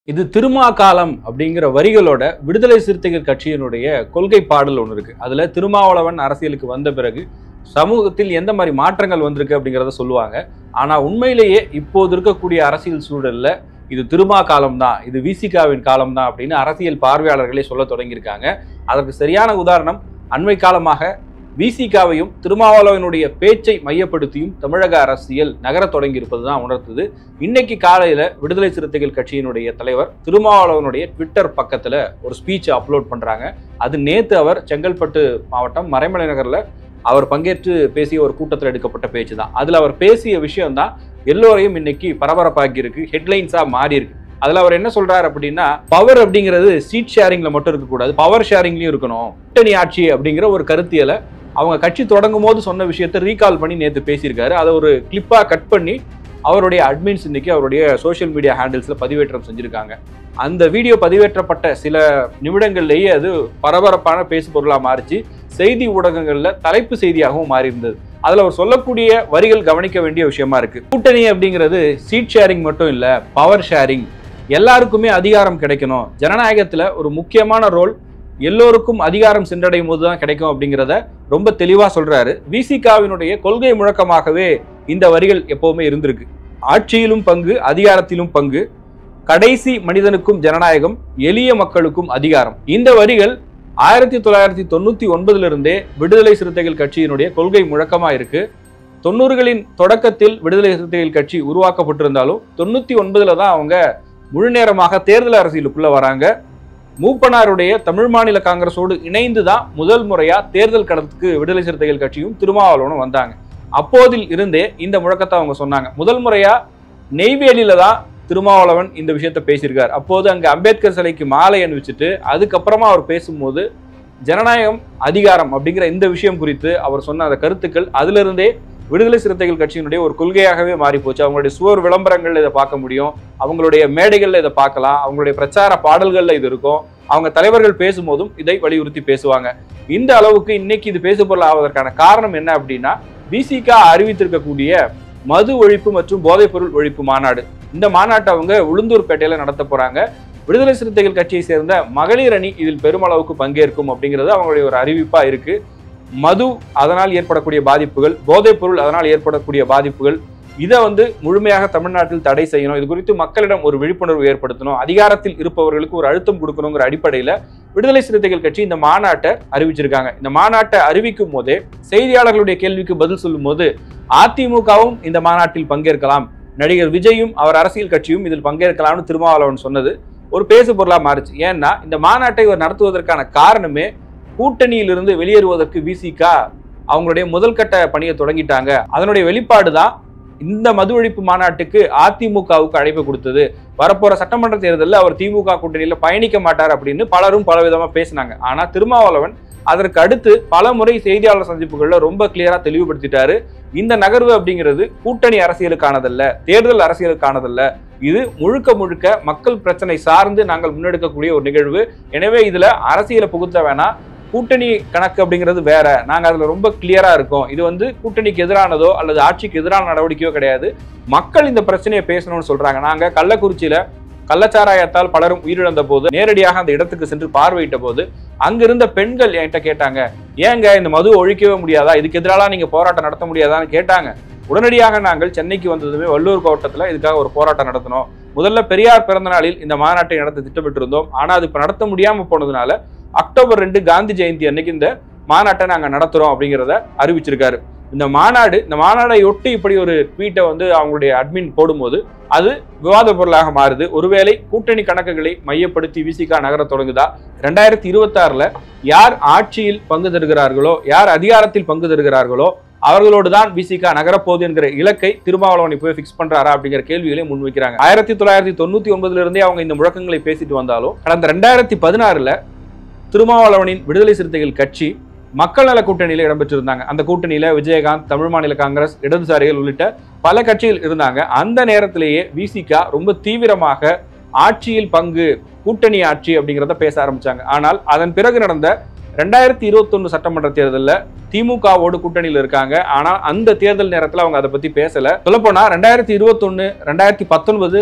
இது திருமா காலம் அப்படிங்கிற வரிகளோட விடுதலை சிறுத்தைகள் கட்சியினுடைய கொள்கை பாடல் ஒன்று இருக்கு அதுல திருமாவளவன் அரசியலுக்கு வந்த பிறகு சமூகத்தில் எந்த மாதிரி மாற்றங்கள் வந்திருக்கு அப்படிங்கிறத சொல்லுவாங்க ஆனா உண்மையிலேயே இப்போது இருக்கக்கூடிய அரசியல் சூழல்ல இது திருமா காலம் தான் இது விசிகாவின் காலம் தான் அப்படின்னு அரசியல் பார்வையாளர்களே சொல்ல தொடங்கியிருக்காங்க அதற்கு சரியான உதாரணம் அண்மை காலமாக விசிகாவையும் திருமாவளவனுடைய பேச்சை மையப்படுத்தியும் தமிழக அரசியல் நகரத் தொடங்கியிருப்பது தான் உணர்த்துது இன்னைக்கு காலையில விடுதலை சிறுத்தைகள் கட்சியினுடைய தலைவர் திருமாவளவனுடைய ட்விட்டர் பக்கத்துல ஒரு ஸ்பீச் அப்லோட் பண்றாங்க அது நேத்து அவர் செங்கல்பட்டு மாவட்டம் மறைமலை நகர்ல அவர் பங்கேற்று பேசிய ஒரு கூட்டத்தில் எடுக்கப்பட்ட பேச்சு தான் அதுல அவர் பேசிய விஷயம் தான் எல்லோரையும் இன்னைக்கு பரபரப்பாக்கி இருக்கு ஹெட்லைன்ஸா மாறி இருக்கு அதுல அவர் என்ன சொல்றாரு அப்படின்னா பவர் அப்படிங்கிறது சீட் ஷேரிங்ல மட்டும் இருக்கக்கூடாது பவர் ஷேரிங்லயும் இருக்கணும் கூட்டணி ஆட்சி அப்படிங்கிற ஒரு கருத்தியலை அவங்க கட்சி தொடங்கும் போது சொன்ன விஷயத்தை ரீகால் பண்ணி நேற்று பேசியிருக்காரு அதை ஒரு கிளிப்பா கட் பண்ணி அவருடைய அட்மின்ஸ் இன்னைக்கு அவருடைய சோஷியல் மீடியா ஹேண்டில்ஸ்ல பதிவேற்றம் செஞ்சிருக்காங்க அந்த வீடியோ பதிவேற்றப்பட்ட சில நிமிடங்கள்லேயே அது பரபரப்பான பேசு பொருளா மாறிச்சு செய்தி ஊடகங்கள்ல தலைப்பு செய்தியாகவும் மாறி இருந்தது அதுல அவர் சொல்லக்கூடிய வரிகள் கவனிக்க வேண்டிய விஷயமா இருக்கு கூட்டணி அப்படிங்கிறது சீட் ஷேரிங் மட்டும் இல்ல பவர் ஷேரிங் எல்லாருக்குமே அதிகாரம் கிடைக்கணும் ஜனநாயகத்துல ஒரு முக்கியமான ரோல் எல்லோருக்கும் அதிகாரம் சென்றடையும் போது தான் கிடைக்கும் அப்படிங்கிறத ரொம்ப தெளிவா சொல்றாரு விசிகாவினுடைய கொள்கை முழக்கமாகவே இந்த வரிகள் எப்பவுமே இருந்திருக்கு ஆட்சியிலும் பங்கு அதிகாரத்திலும் பங்கு கடைசி மனிதனுக்கும் ஜனநாயகம் எளிய மக்களுக்கும் அதிகாரம் இந்த வரிகள் ஆயிரத்தி தொள்ளாயிரத்தி தொண்ணூத்தி ஒன்பதுல இருந்தே விடுதலை சிறுத்தைகள் கட்சியினுடைய கொள்கை முழக்கமா இருக்கு தொண்ணூறுகளின் தொடக்கத்தில் விடுதலை சிறுத்தைகள் கட்சி உருவாக்கப்பட்டிருந்தாலும் தொண்ணூத்தி ஒன்பதுல தான் அவங்க முழு நேரமாக தேர்தல் அரசியலுக்குள்ள வராங்க மூப்பனாருடைய தமிழ் மாநில காங்கிரஸோடு இணைந்து தான் முதல் முறையா தேர்தல் கடத்துக்கு விடுதலை சிறுத்தைகள் கட்சியும் திருமாவளவனும் வந்தாங்க அப்போதில் இருந்தே இந்த முழக்கத்தை அவங்க சொன்னாங்க முதல் முறையா நெய்வேலியில தான் திருமாவளவன் இந்த விஷயத்த பேசியிருக்கார் அப்போது அங்க அம்பேத்கர் சிலைக்கு மாலை அணிவிச்சிட்டு அதுக்கப்புறமா அவர் பேசும்போது ஜனநாயகம் அதிகாரம் அப்படிங்கிற இந்த விஷயம் குறித்து அவர் சொன்ன அந்த கருத்துக்கள் அதிலிருந்தே விடுதலை சிறுத்தைகள் கட்சியினுடைய ஒரு கொள்கையாகவே மாறி போச்சு அவங்களுடைய சுவர் விளம்பரங்கள்ல இதை பார்க்க முடியும் அவங்களுடைய மேடைகள்ல இதை பார்க்கலாம் அவங்களுடைய பிரச்சார பாடல்கள்ல இது இருக்கும் அவங்க தலைவர்கள் பேசும்போதும் இதை வலியுறுத்தி பேசுவாங்க இந்த அளவுக்கு இன்னைக்கு இது பேசு பொருள் ஆவதற்கான காரணம் என்ன அப்படின்னா விசிகா அறிவித்திருக்கக்கூடிய மது ஒழிப்பு மற்றும் போதைப்பொருள் ஒழிப்பு மாநாடு இந்த மாநாட்டை அவங்க உளுந்தூர்பேட்டையில நடத்த போறாங்க விடுதலை சிறுத்தைகள் கட்சியை சேர்ந்த மகளிர் அணி இதில் பெருமளவுக்கு பங்கேற்கும் அப்படிங்கிறது அவங்களுடைய ஒரு அறிவிப்பா இருக்கு மது அதனால் ஏற்படக்கூடிய பாதிப்புகள் போதைப்பொருள் அதனால் ஏற்படக்கூடிய பாதிப்புகள் இதை வந்து முழுமையாக தமிழ்நாட்டில் தடை செய்யணும் இது குறித்து மக்களிடம் ஒரு விழிப்புணர்வு ஏற்படுத்தணும் அதிகாரத்தில் இருப்பவர்களுக்கு ஒரு அழுத்தம் கொடுக்கணுங்கிற அடிப்படையில விடுதலை சிறுத்தைகள் கட்சி இந்த மாநாட்டை அறிவிச்சிருக்காங்க இந்த மாநாட்டை அறிவிக்கும் போதே செய்தியாளர்களுடைய கேள்விக்கு பதில் சொல்லும் போது அதிமுகவும் இந்த மாநாட்டில் பங்கேற்கலாம் நடிகர் விஜயும் அவர் அரசியல் கட்சியும் இதில் பங்கேற்கலாம்னு திருமாவளவன் சொன்னது ஒரு பேசு பொருளா மாறுச்சு ஏன்னா இந்த மாநாட்டை இவர் நடத்துவதற்கான காரணமே கூட்டணியிலிருந்து வெளியேறுவதற்கு விசிகா அவங்களுடைய முதல் கட்ட பணியை தொடங்கிட்டாங்க அதனுடைய வெளிப்பாடு தான் இந்த மது ஒழிப்பு மாநாட்டுக்கு அதிமுகவுக்கு அழைப்பு கொடுத்தது வரப்போற சட்டமன்ற தேர்தலில் அவர் திமுக கூட்டணியில பயணிக்க மாட்டார் அப்படின்னு பலரும் பல விதமா பேசினாங்க ஆனா திருமாவளவன் அதற்கு அடுத்து பல முறை செய்தியாளர் சந்திப்புகள்ல ரொம்ப கிளியரா தெளிவுபடுத்திட்டாரு இந்த நகர்வு அப்படிங்கிறது கூட்டணி அரசியலுக்கானதல்ல தேர்தல் அரசியலுக்கானதல்ல இது முழுக்க முழுக்க மக்கள் பிரச்சனை சார்ந்து நாங்கள் முன்னெடுக்கக்கூடிய ஒரு நிகழ்வு எனவே இதுல அரசியலை புகுத்த வேணாம் கூட்டணி கணக்கு அப்படிங்கிறது வேற நாங்க அதுல ரொம்ப கிளியரா இருக்கோம் இது வந்து கூட்டணிக்கு எதிரானதோ அல்லது ஆட்சிக்கு எதிரான நடவடிக்கையோ கிடையாது மக்கள் இந்த பிரச்சனையை பேசணும்னு சொல்றாங்க நாங்க கள்ளக்குறிச்சியில கள்ளச்சாராயத்தால் பலரும் உயிரிழந்த போது நேரடியாக அந்த இடத்துக்கு சென்று பார்வையிட்ட போது அங்கிருந்த பெண்கள் என்கிட்ட கேட்டாங்க ஏங்க இந்த மது ஒழிக்கவே முடியாதா இதுக்கு எதிராக நீங்க போராட்டம் நடத்த முடியாதான்னு கேட்டாங்க உடனடியாக நாங்கள் சென்னைக்கு வந்ததுமே வள்ளூர் கோட்டத்தில் இதுக்காக ஒரு போராட்டம் நடத்தினோம் முதல்ல பெரியார் பிறந்த நாளில் இந்த மாநாட்டை நடத்த திட்டமிட்டிருந்தோம் ஆனா அது இப்ப நடத்த முடியாம போனதுனால அக்டோபர் ரெண்டு காந்தி ஜெயந்தி அன்னைக்கு இந்த மாநாட்டை நாங்க நடத்துறோம் அப்படிங்கிறத அறிவிச்சிருக்காரு இந்த மாநாடு இந்த மாநாடை ஒட்டி இப்படி ஒரு ட்வீட்டை வந்து அவங்களுடைய அட்மின் போடும்போது அது விவாத பொருளாக மாறுது ஒருவேளை கூட்டணி கணக்குகளை மையப்படுத்தி விசிகா நகர தொடங்குதா ரெண்டாயிரத்தி இருபத்தி யார் ஆட்சியில் பங்கு தருகிறார்களோ யார் அதிகாரத்தில் பங்கு தருகிறார்களோ அவர்களோடு தான் விசிகா நகரப்போகுது என்கிற இலக்கை திருமாவளவன் இப்போ ஃபிக்ஸ் பண்றாரா அப்படிங்கிற கேள்விகளை முன்வைக்கிறாங்க ஆயிரத்தி தொள்ளாயிரத்தி தொண்ணூத்தி ஒன்பதுல இருந்தே அவங்க இந்த முழக்கங்களை பேசிட்டு வந்தாலும் கடந்த ரெண்டாயிரத்தி பதினாறுல திருமாவளவனின் விடுதலை சிறுத்தைகள் கட்சி மக்கள் நல கூட்டணியில இடம்பெற்றிருந்தாங்க அந்த கூட்டணியில விஜயகாந்த் தமிழ் மாநில காங்கிரஸ் இடதுசாரிகள் உள்ளிட்ட பல கட்சிகள் இருந்தாங்க அந்த நேரத்திலேயே விசிகா ரொம்ப தீவிரமாக ஆட்சியில் பங்கு கூட்டணி ஆட்சி அப்படிங்கிறத பேச ஆரம்பிச்சாங்க ஆனால் அதன் பிறகு நடந்த ரெண்டாயிரத்தி இருபத்தொன்னு சட்டமன்ற தேர்தலில் திமுகவோடு கூட்டணியில் இருக்காங்க ஆனால் அந்த தேர்தல் நேரத்தில் அவங்க அதை பத்தி பேசல சொல்லப்போனா ரெண்டாயிரத்தி இருபத்தொன்னு ரெண்டாயிரத்தி பத்தொன்பது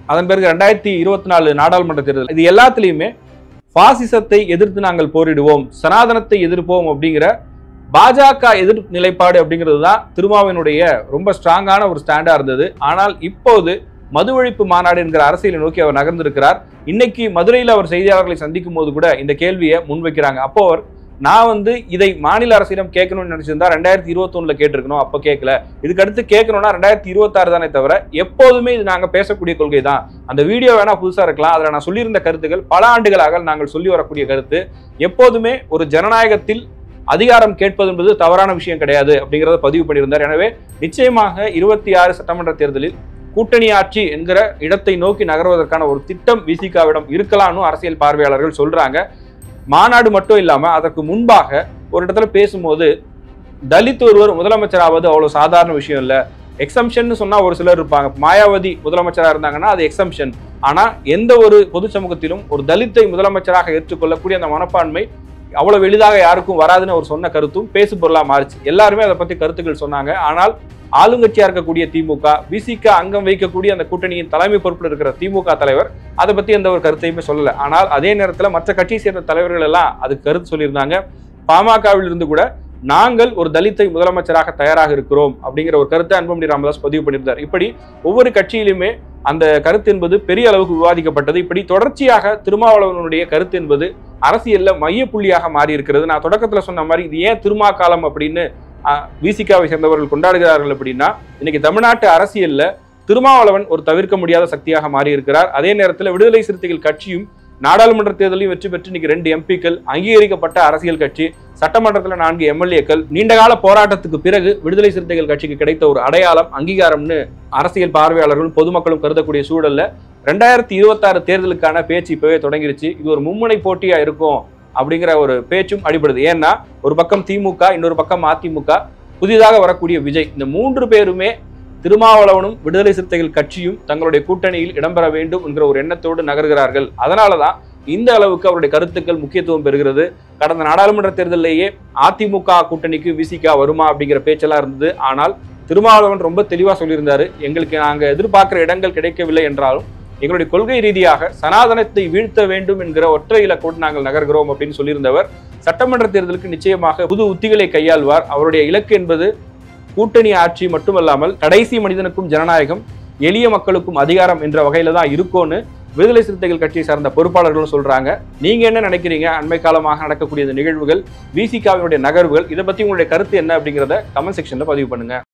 அதன் பிறகு ரெண்டாயிரத்தி இருபத்தி நாலு நாடாளுமன்ற தேர்தல் இது எல்லாத்துலேயுமே பாசிசத்தை எதிர்த்து நாங்கள் போரிடுவோம் சனாதனத்தை எதிர்ப்போம் அப்படிங்கிற பாஜக எதிர்ப்பு நிலைப்பாடு அப்படிங்கிறது தான் திருமாவினுடைய ரொம்ப ஸ்ட்ராங்கான ஒரு ஸ்டாண்டா இருந்தது ஆனால் இப்போது மது ஒழிப்பு மாநாடு என்கிற அரசியலை நோக்கி அவர் நகர்ந்திருக்கிறார் இன்னைக்கு மதுரையில் அவர் செய்தியாளர்களை சந்திக்கும் போது கூட இந்த கேள்வியை முன்வைக்கிறாங்க அப்போ அவர் நான் வந்து இதை மாநில அரசிடம் கேட்கணும்னு நினைச்சிருந்தா ரெண்டாயிரத்தி இருபத்தொன்னுல கேட்டிருக்கணும் அப்போ கேட்கல இதுக்கு அடுத்து கேட்கணும்னா ரெண்டாயிரத்தி இருபத்தாறு தானே தவிர எப்போதுமே இது நாங்கள் பேசக்கூடிய கொள்கை தான் அந்த வீடியோ வேணா புதுசா இருக்கலாம் அதில் நான் சொல்லியிருந்த கருத்துக்கள் பல ஆண்டுகளாக நாங்கள் சொல்லி வரக்கூடிய கருத்து எப்போதுமே ஒரு ஜனநாயகத்தில் அதிகாரம் கேட்பது என்பது தவறான விஷயம் கிடையாது அப்படிங்கிறத பதிவு பண்ணியிருந்தார் எனவே நிச்சயமாக இருபத்தி ஆறு சட்டமன்ற தேர்தலில் கூட்டணி ஆட்சி என்கிற இடத்தை நோக்கி நகர்வதற்கான ஒரு திட்டம் விசிகாவிடம் இருக்கலாம்னு அரசியல் பார்வையாளர்கள் சொல்றாங்க மாநாடு மட்டும் இல்லாம அதற்கு முன்பாக ஒரு இடத்துல பேசும்போது தலித் ஒருவர் முதலமைச்சர் ஆவது அவ்வளவு சாதாரண விஷயம் இல்ல எக்ஸம்ஷன் சொன்னா ஒரு சிலர் இருப்பாங்க மாயாவதி முதலமைச்சரா இருந்தாங்கன்னா அது எக்ஸம்ஷன் ஆனா எந்த ஒரு பொது சமூகத்திலும் ஒரு தலித்தை முதலமைச்சராக ஏற்றுக்கொள்ளக்கூடிய அந்த மனப்பான்மை அவ்வளவு எளிதாக யாருக்கும் வராதுன்னு அவர் சொன்ன கருத்தும் பேசு பொருளா மாறுச்சு எல்லாருமே அதை பத்தி கருத்துக்கள் சொன்னாங்க ஆனால் ஆளுங்கட்சியா இருக்கக்கூடிய திமுக விசிக அங்கம் வைக்கக்கூடிய அந்த கூட்டணியின் தலைமை பொறுப்பில் இருக்கிற திமுக தலைவர் அதை பத்தி எந்த ஒரு கருத்தையுமே சொல்லல ஆனால் அதே நேரத்துல மற்ற கட்சியை சேர்ந்த தலைவர்கள் எல்லாம் அதுக்கு கருத்து சொல்லியிருந்தாங்க பாமகவில் இருந்து கூட நாங்கள் ஒரு தலித்தை முதலமைச்சராக தயாராக இருக்கிறோம் அப்படிங்கிற ஒரு கருத்தை அன்புமணி ராமதாஸ் பதிவு பண்ணியிருந்தார் இப்படி ஒவ்வொரு கட்சியிலுமே அந்த கருத்து என்பது பெரிய அளவுக்கு விவாதிக்கப்பட்டது இப்படி தொடர்ச்சியாக திருமாவளவனுடைய கருத்து என்பது அரசியல்ல மையப்புள்ளியாக மாறி இருக்கிறது நான் தொடக்கத்துல சொன்ன மாதிரி இது ஏன் திருமா காலம் அப்படின்னு விசிகாவை சேர்ந்தவர்கள் கொண்டாடுகிறார்கள் அப்படின்னா இன்னைக்கு தமிழ்நாட்டு அரசியல்ல திருமாவளவன் ஒரு தவிர்க்க முடியாத சக்தியாக மாறி இருக்கிறார் அதே நேரத்தில் விடுதலை சிறுத்தைகள் கட்சியும் நாடாளுமன்ற தேர்தலையும் வெற்றி பெற்று இன்னைக்கு ரெண்டு எம்பிக்கள் அங்கீகரிக்கப்பட்ட அரசியல் கட்சி சட்டமன்றத்தில் நான்கு எம்எல்ஏக்கள் நீண்டகால போராட்டத்துக்கு பிறகு விடுதலை சிறுத்தைகள் கட்சிக்கு கிடைத்த ஒரு அடையாளம் அங்கீகாரம்னு அரசியல் பார்வையாளர்களும் பொதுமக்களும் கருதக்கூடிய சூழல்ல ரெண்டாயிரத்தி இருபத்தாறு தேர்தலுக்கான பேச்சு இப்பவே தொடங்கிருச்சு இது ஒரு மும்முனை போட்டியா இருக்கும் அப்படிங்கிற ஒரு பேச்சும் அடிபடுது ஏன்னா ஒரு பக்கம் திமுக இன்னொரு பக்கம் அதிமுக புதிதாக வரக்கூடிய விஜய் இந்த மூன்று பேருமே திருமாவளவனும் விடுதலை சிறுத்தைகள் கட்சியும் தங்களுடைய கூட்டணியில் இடம்பெற வேண்டும் என்கிற ஒரு எண்ணத்தோடு நகர்கிறார்கள் அதனாலதான் இந்த அளவுக்கு அவருடைய கருத்துக்கள் முக்கியத்துவம் பெறுகிறது கடந்த நாடாளுமன்ற தேர்தலிலேயே அதிமுக கூட்டணிக்கு விசிகா வருமா அப்படிங்கிற பேச்செல்லாம் இருந்தது ஆனால் திருமாவளவன் ரொம்ப தெளிவா சொல்லியிருந்தாரு எங்களுக்கு நாங்க எதிர்பார்க்கிற இடங்கள் கிடைக்கவில்லை என்றாலும் எங்களுடைய கொள்கை ரீதியாக சனாதனத்தை வீழ்த்த வேண்டும் என்கிற ஒற்றை இலக்கோடு நாங்கள் நகர்கிறோம் அப்படின்னு சொல்லியிருந்தவர் சட்டமன்ற தேர்தலுக்கு நிச்சயமாக புது உத்திகளை கையாள்வார் அவருடைய இலக்கு என்பது கூட்டணி ஆட்சி மட்டுமல்லாமல் கடைசி மனிதனுக்கும் ஜனநாயகம் எளிய மக்களுக்கும் அதிகாரம் என்ற வகையில தான் இருக்கும்னு விடுதலை சிறுத்தைகள் கட்சியை சார்ந்த பொறுப்பாளர்களும் சொல்றாங்க நீங்க என்ன நினைக்கிறீங்க அண்மை காலமாக நடக்கக்கூடிய இந்த நிகழ்வுகள் விசிகாவினுடைய நகர்வுகள் இதை பத்தி உங்களுடைய கருத்து என்ன அப்படிங்கிறத கமெண்ட் செக்ஷன்ல பதிவு பண்ணுங்க